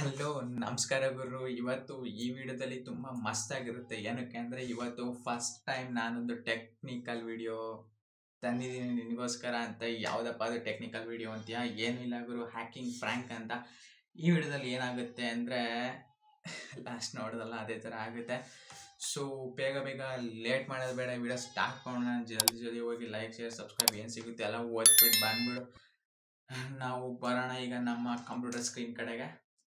hello ನಮಸ್ಕಾರ ಗುರು ಇವತ್ತು ಈ ವಿಡಿಯೋದಲ್ಲಿ ತುಂಬ ಮಸ್ತಾಗಿರುತ್ತೆ ಏನಕ್ಕೆ ಅಂದರೆ ಇವತ್ತು ಫಸ್ಟ್ ಟೈಮ್ ನಾನೊಂದು ಟೆಕ್ನಿಕಲ್ ವಿಡಿಯೋ ತಂದಿದ್ದೀನಿ ನಿನಗೋಸ್ಕರ ಅಂತ ಯಾವುದಪ್ಪ ಅದು ಟೆಕ್ನಿಕಲ್ ವಿಡಿಯೋ ಅಂತೀಯ ಏನೂ ಇಲ್ಲ ಗುರು ಹ್ಯಾಕಿಂಗ್ ಫ್ರ್ಯಾಂಕ್ ಅಂತ ಈ ವಿಡಿಯೋದಲ್ಲಿ ಏನಾಗುತ್ತೆ ಅಂದರೆ ಲಾಸ್ಟ್ ನೋಡೋದಲ್ಲ ಅದೇ ಥರ ಆಗುತ್ತೆ ಸೊ ಬೇಗ ಬೇಗ ಲೇಟ್ ಮಾಡೋದು ಬೇಡ ವಿಡಿಯೋ ಸ್ಟಾರ್ಟ್ ಮಾಡೋಣ ಜಲ್ದಿ ಜಲ್ದಿ ಹೋಗಿ ಲೈಕ್ ಶೇರ್ ಸಬ್ಸ್ಕ್ರೈಬ್ ಏನು ಸಿಗುತ್ತೆ ಎಲ್ಲ ಓದ್ಬಿಟ್ಟು ಬಂದ್ಬಿಡು ನಾವು ಬರೋಣ ಈಗ ನಮ್ಮ ಕಂಪ್ಯೂಟರ್ ಸ್ಕ್ರೀನ್ ಕಡೆಗೆ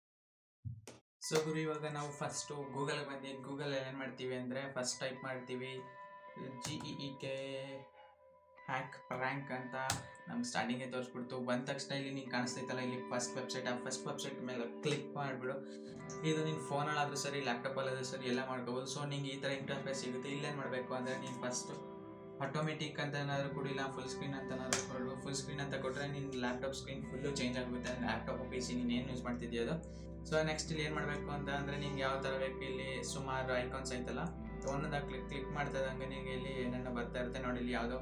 ಸೊ ಗುರು ಇವಾಗ ನಾವು ಫಸ್ಟು ಗೂಗಲ್ಗೆ ಬಂದು ಗೂಗಲ್ ಏನು ಮಾಡ್ತೀವಿ ಅಂದರೆ ಫಸ್ಟ್ ಟೈಪ್ ಮಾಡ್ತೀವಿ G E E K hack prank ಅಂತ ನಮ್ಗೆ ಸ್ಟಾರ್ಟಿಂಗೇ ತೋರಿಸ್ಬಿಡ್ತು ಬಂದ ತಕ್ಷಣ ಇಲ್ಲಿ ನಿಂಗೆ ಕಾಣಿಸ್ತೈತಲ್ಲ ಇಲ್ಲಿ ಫಸ್ಟ್ ವೆಬ್ಸೈಟ್ ಆ ಫಸ್ಟ್ ವೆಬ್ಸೈಟ್ ಮೇಲೆ ಕ್ಲಿಕ್ ಮಾಡಿಬಿಡು ಇದು ನಿನ್ನ ಫೋನಲ್ಲಾದರೂ ಸರಿ ಲ್ಯಾಪ್ಟಾಪಲ್ಲಾದರೂ ಸರಿ ಎಲ್ಲ ಮಾಡ್ಕೋಬೋದು ಸೊ ನಿಂಗೆ ಈ ಥರ ಇಂಟರ್ಫೇಸ್ ಸಿಗುತ್ತೆ ಇಲ್ಲೇನು ಮಾಡಬೇಕು ಅಂದರೆ ನೀನು ಫಸ್ಟು ಆಟೋಮೆಟಿಕ್ ಅಂತ ಏನಾದರೂ ಕೊಡಿಲ್ಲ ಫುಲ್ ಸ್ಕ್ರೀನ್ ಅಂತ ಏನಾದರೂ ಕೊಡು ಫುಲ್ ಸ್ಕ್ರೀನ್ ಅಂತ ಕೊಟ್ಟರೆ ನಿನ್ನ ಲ್ಯಾಪ್ಟಾಪ್ ಸ್ಕ್ರೀನ್ ಫುಲ್ಲು ಚೇಂಜ್ ಆಗುತ್ತೆ ಲ್ಯಾಪ್ಟಾಪ್ ಪಿ ಸಿ ನೀನು ಏನು ಯೂಸ್ ಮಾಡ್ತಿದ್ದೀಯ ಅದು ಸೊ ನೆಕ್ಸ್ಟ್ ಇಲ್ಲಿ ಏನು ಮಾಡಬೇಕು ಅಂತ ಅಂದರೆ ನಿಂಗೆ ಯಾವ ಥರ ಬೇಕು ಇಲ್ಲಿ ಸುಮಾರು ಐಕಾನ್ಸ್ ಐತಲ್ಲ ಒಂದೊಂದಾಗಿ ಕ್ಲಿಕ್ ಕ್ಲಿಕ್ ಮಾಡ್ತಾ ಇದ್ದಂಗೆ ನಿಮಗೆ ಇಲ್ಲಿ ಏನೇನೋ ಬರ್ತಾ ಇರುತ್ತೆ ನೋಡಿ ಇಲ್ಲಿ ಯಾವುದೋ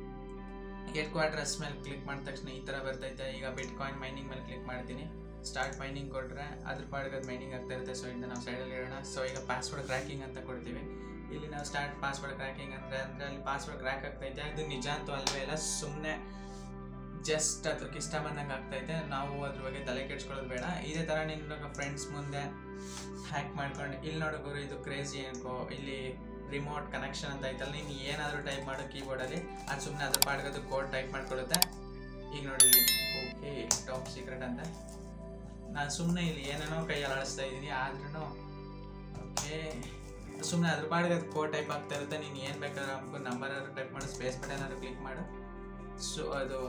ಹೆಡ್ ಕ್ವಾರ್ಟರ್ಸ್ ಮೇಲೆ ಕ್ಲಿಕ್ ಮಾಡಿದ ತಕ್ಷಣ ಈ ಥರ ಬರ್ತೈತೆ ಈಗ ಬಿಟ್ ಕಾಯಿನ್ ಮೈನಿಂಗ್ ಮೇಲೆ ಕ್ಲಿಕ್ ಮಾಡ್ತೀನಿ ಸ್ಟಾರ್ಟ್ ಮೈನಿಂಗ್ ಕೊಟ್ಟರೆ ಅದ್ರ ಪಾಡಿಗೆ ಅದು ಮೈನಿಂಗ್ ಆಗ್ತಾ ಇರುತ್ತೆ ಸೊ ಇದನ್ನ ನಾವು ಸೈಡಲ್ಲಿ ಇಡೋಣ ಸೊ ಈಗ ಪಾಸ್ವರ್ಡ್ ಕ್ರ್ಯಾಕಿಂಗ್ ಅಂತ ಕೊಡ್ತೀವಿ ಇಲ್ಲಿ ನಾವು ಸ್ಟಾರ್ಟ್ ಪಾಸ್ವರ್ಡ್ ಕ್ರ್ಯಾಕಿಂಗ್ ಅಂದರೆ ಅಂದರೆ ಅಲ್ಲಿ ಪಾಸ್ವರ್ಡ್ ಕ್ರ್ಯಾಕ್ ಆಗ್ತೈತೆ ಅದು ನಿಜ ಅಂತೂ ಅಲ್ವೇ ಇಲ್ಲ ಸುಮ್ಮನೆ ಜಸ್ಟ್ ಅದ್ರಕ್ಕೆ ಇಷ್ಟ ಬಂದಂಗೆ ಆಗ್ತೈತೆ ನಾವು ಅದ್ರ ಬಗ್ಗೆ ತಲೆ ಕೆಡ್ಸ್ಕೊಳ್ಳೋದು ಬೇಡ ಇದೇ ಥರ ನಿನ್ನ ಫ್ರೆಂಡ್ಸ್ ಮುಂದೆ ಹ್ಯಾಕ್ ಮಾಡ್ಕೊಂಡು ಇಲ್ಲಿ ನೋಡು ಗುರು ಇದು ಕ್ರೇಜಿ ಅನ್ಕೋ ಇಲ್ಲಿ ರಿಮೋಟ್ ಕನೆಕ್ಷನ್ ಅಂತ ಐತಲ್ಲ ನೀನು ಏನಾದರೂ ಟೈಪ್ ಮಾಡೋ ಕೀಬೋರ್ಡಲ್ಲಿ ಅದು ಸುಮ್ಮನೆ ಅದ್ರ ಪಾಡ್ಗದು ಕೋಡ್ ಟೈಪ್ ಮಾಡ್ಕೊಳ್ಳುತ್ತೆ ಈಗ ನೋಡಿ ಇಲ್ಲಿ ಓಕೆ ಟಾಪ್ ಸೀಕ್ರೆಟ್ ಅಂತ ನಾನು ಸುಮ್ಮನೆ ಇಲ್ಲಿ ಏನೇನೋ ಕೈಯಲ್ಲಿ ಆಡಿಸ್ತಾ ಇದ್ದೀನಿ ಆದ್ರೂ ಓಕೆ ಸುಮ್ಮನೆ ಅದ್ರ ಪಾಡಿಗೆ ಅದು ಕೋಡ್ ಟೈಪ್ ಆಗ್ತಾ ಇರುತ್ತೆ ನೀನು ಏನು ಬೇಕಾದ್ರೂ ಅನ್ಕೊಂಡು ನಂಬರ್ ಆದ್ರೂ ಟೈಪ್ ಮಾಡು ಸ್ಪೇಸ್ ಬಟನ್ ಆದ್ರೂ ಕ್ಲಿಕ್ ಮಾಡು ಸೊ ಅದು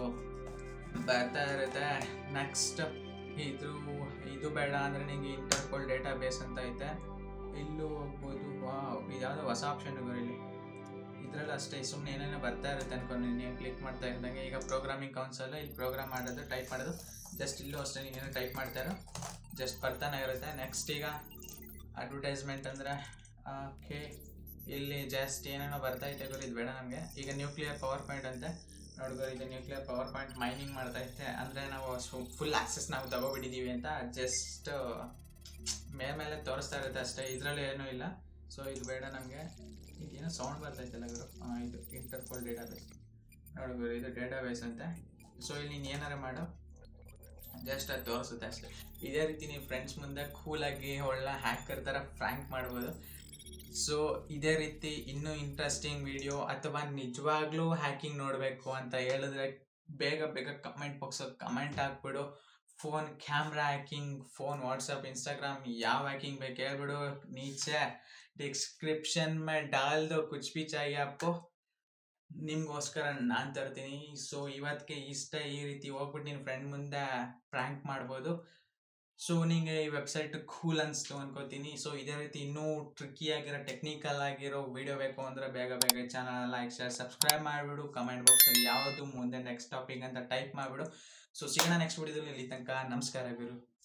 ಬರ್ತಾ ಇರುತ್ತೆ ನೆಕ್ಸ್ಟ್ ಇದು ಇದು ಬೇಡ ಅಂದರೆ ನಿಂಗೆ ಇಂಟರ್ಪೋಲ್ ಡೇಟಾ ಬೇಸ್ ಅಂತ ಐತೆ ಇಲ್ಲೂ ಹೋಗ್ಬೋದು ವಾವ್ ಇದು ಯಾವುದೋ ಹೊಸ ಆಪ್ಷನ್ ಇಲ್ಲಿ ಇದರಲ್ಲಿ ಅಷ್ಟೇ ಸುಮ್ಮನೆ ಏನೇನೋ ಬರ್ತಾ ಇರುತ್ತೆ ಅನ್ಕೊಂಡು ನೀನು ಕ್ಲಿಕ್ ಮಾಡ್ತಾ ಇದ್ದಂಗೆ ಈಗ ಪ್ರೋಗ್ರಾಮಿಂಗ್ ಕೌನ್ಸಲ್ ಇಲ್ಲಿ ಪ್ರೋಗ್ರಾಮ್ ಮಾಡೋದು ಟೈಪ್ ಮಾಡೋದು ಜಸ್ಟ್ ಇಲ್ಲೂ ಅಷ್ಟೇ ನೀನೇನೋ ಟೈಪ್ ಮಾಡ್ತಾರೋ ಜಸ್ಟ್ ಬರ್ತಾನೆ ಇರುತ್ತೆ ನೆಕ್ಸ್ಟ್ ಈಗ ಅಡ್ವರ್ಟೈಸ್ಮೆಂಟ್ ಅಂದರೆ ಓಕೆ ಇಲ್ಲಿ ಜಸ್ಟ್ ಏನೇನೋ ಬರ್ತೈತೆ ಗುರು ಇದು ಬೇಡ ನಮಗೆ ಈಗ ನ್ಯೂಕ್ಲಿಯರ್ ಪವರ್ ಪಾಯಿಂಟ್ ಅಂತೆ ನೋಡ್ಬೋದು ಇದು ನ್ಯೂಕ್ಲಿಯರ್ ಪವರ್ ಪಾಯಿಂಟ್ ಮೈನಿಂಗ್ ಮಾಡ್ತಾ ಐತೆ ಅಂದರೆ ನಾವು ಫುಲ್ ಆಕ್ಸೆಸ್ ನಾವು ತಗೋಬಿಟ್ಟಿದ್ದೀವಿ ಅಂತ ಜಸ್ಟ್ ಮೇಲ್ಮೇಲೆ ತೋರಿಸ್ತಾ ಇರುತ್ತೆ ಅಷ್ಟೇ ಇದರಲ್ಲಿ ಏನೂ ಇಲ್ಲ ಸೊ ಇದು ಬೇಡ ನಮಗೆ ಇದೇನೋ ಸೌಂಡ್ ಬರ್ತೈತಲ್ಲ ಗುರು ಹಾಂ ಇದು ಇಂಟರ್ಪೋಲ್ ಡೇಟಾಬೇಸ್ ನೋಡಿ ಗುರು ಇದು ಡೇಟಾಬೇಸ್ ಅಂತೆ ಸೊ ಇಲ್ಲಿ ನೀನು ಏನಾರು ಮಾಡು ಜಸ್ಟ್ ಅದು ತೋರಿಸುತ್ತೆ ಅಷ್ಟೇ ಇದೇ ರೀತಿ ನೀವು ಫ್ರೆಂಡ್ಸ್ ಮುಂದೆ ಕೂಲಾಗಿ ಒಳ್ಳೆ ಹ್ಯಾಕರ್ ಥರ ಫ್ರ್ಯಾಂಕ್ ಮಾಡ್ಬೋದು ಸೊ ಇದೇ ರೀತಿ ಇನ್ನೂ ಇಂಟ್ರೆಸ್ಟಿಂಗ್ ವಿಡಿಯೋ ಅಥವಾ ನಿಜವಾಗ್ಲೂ ಹ್ಯಾಕಿಂಗ್ ನೋಡಬೇಕು ಅಂತ ಹೇಳಿದ್ರೆ ಬೇಗ ಬೇಗ ಕಮೆಂಟ್ ಬಾಕ್ಸಲ್ಲಿ ಕಮೆಂಟ್ ಹಾಕ್ಬಿಡು phone camera hacking phone WhatsApp Instagram ಯಾವ ಹ್ಯಾಕಿಂಗ್ ಬೇಕು ಹೇಳ್ಬಿಡು ನೀಚೆ ಡಿಸ್ಕ್ರಿಪ್ಷನ್ ಮೇ ಡಾಲ್ ದೋ ಕುಚ್ ಬಿ ಚಾಹಿಯೆ ಅಪ್ಪು ನಿಮ್ಗೋಸ್ಕರ ನಾನು ತರ್ತೀನಿ ಸೊ ಇವತ್ತಿಗೆ ಇಷ್ಟ ಈ ರೀತಿ ಹೋಗ್ಬಿಟ್ಟು ನಿನ್ನ ಫ್ರೆಂಡ್ ಮುಂದೆ ಪ್ರ್ಯಾಂಕ್ ಮಾಡ್ಬೋದು ಸೊ ನಿಂಗೆ ಈ ವೆಬ್ಸೈಟ್ ಕೂಲ್ ಅನಿಸ್ತು ಅನ್ಕೋತೀನಿ ಸೊ ಇದೇ ರೀತಿ ಇನ್ನೂ ಟ್ರಿಕ್ಕಿ ಆಗಿರೋ ಟೆಕ್ನಿಕಲ್ ಆಗಿರೋ ವಿಡಿಯೋ ಬೇಕು ಅಂದರೆ ಬೇಗ ಬೇಗ ಚಾನಲ್ ಲೈಕ್ ಶೇರ್ ಸಬ್ಸ್ಕ್ರೈಬ್ ಮಾಡಿಬಿಡು ಕಮೆಂಟ್ ಬಾಕ್ಸಲ್ಲಿ ಯಾವುದು ಮುಂದೆ ನೆಕ್ಸ್ಟ್ ಟಾಪಿಕ್ ಅಂತ ಟೈಪ್ ಮಾಡಿಬಿಡು ಸೊ ಸಿಗೋಣ ನೆಕ್ಸ್ಟ್ ವಿಡಿಯೋದಲ್ಲಿ ಇಲ್ಲಿ ತನಕ ನಮಸ್ಕಾರ ಗುರು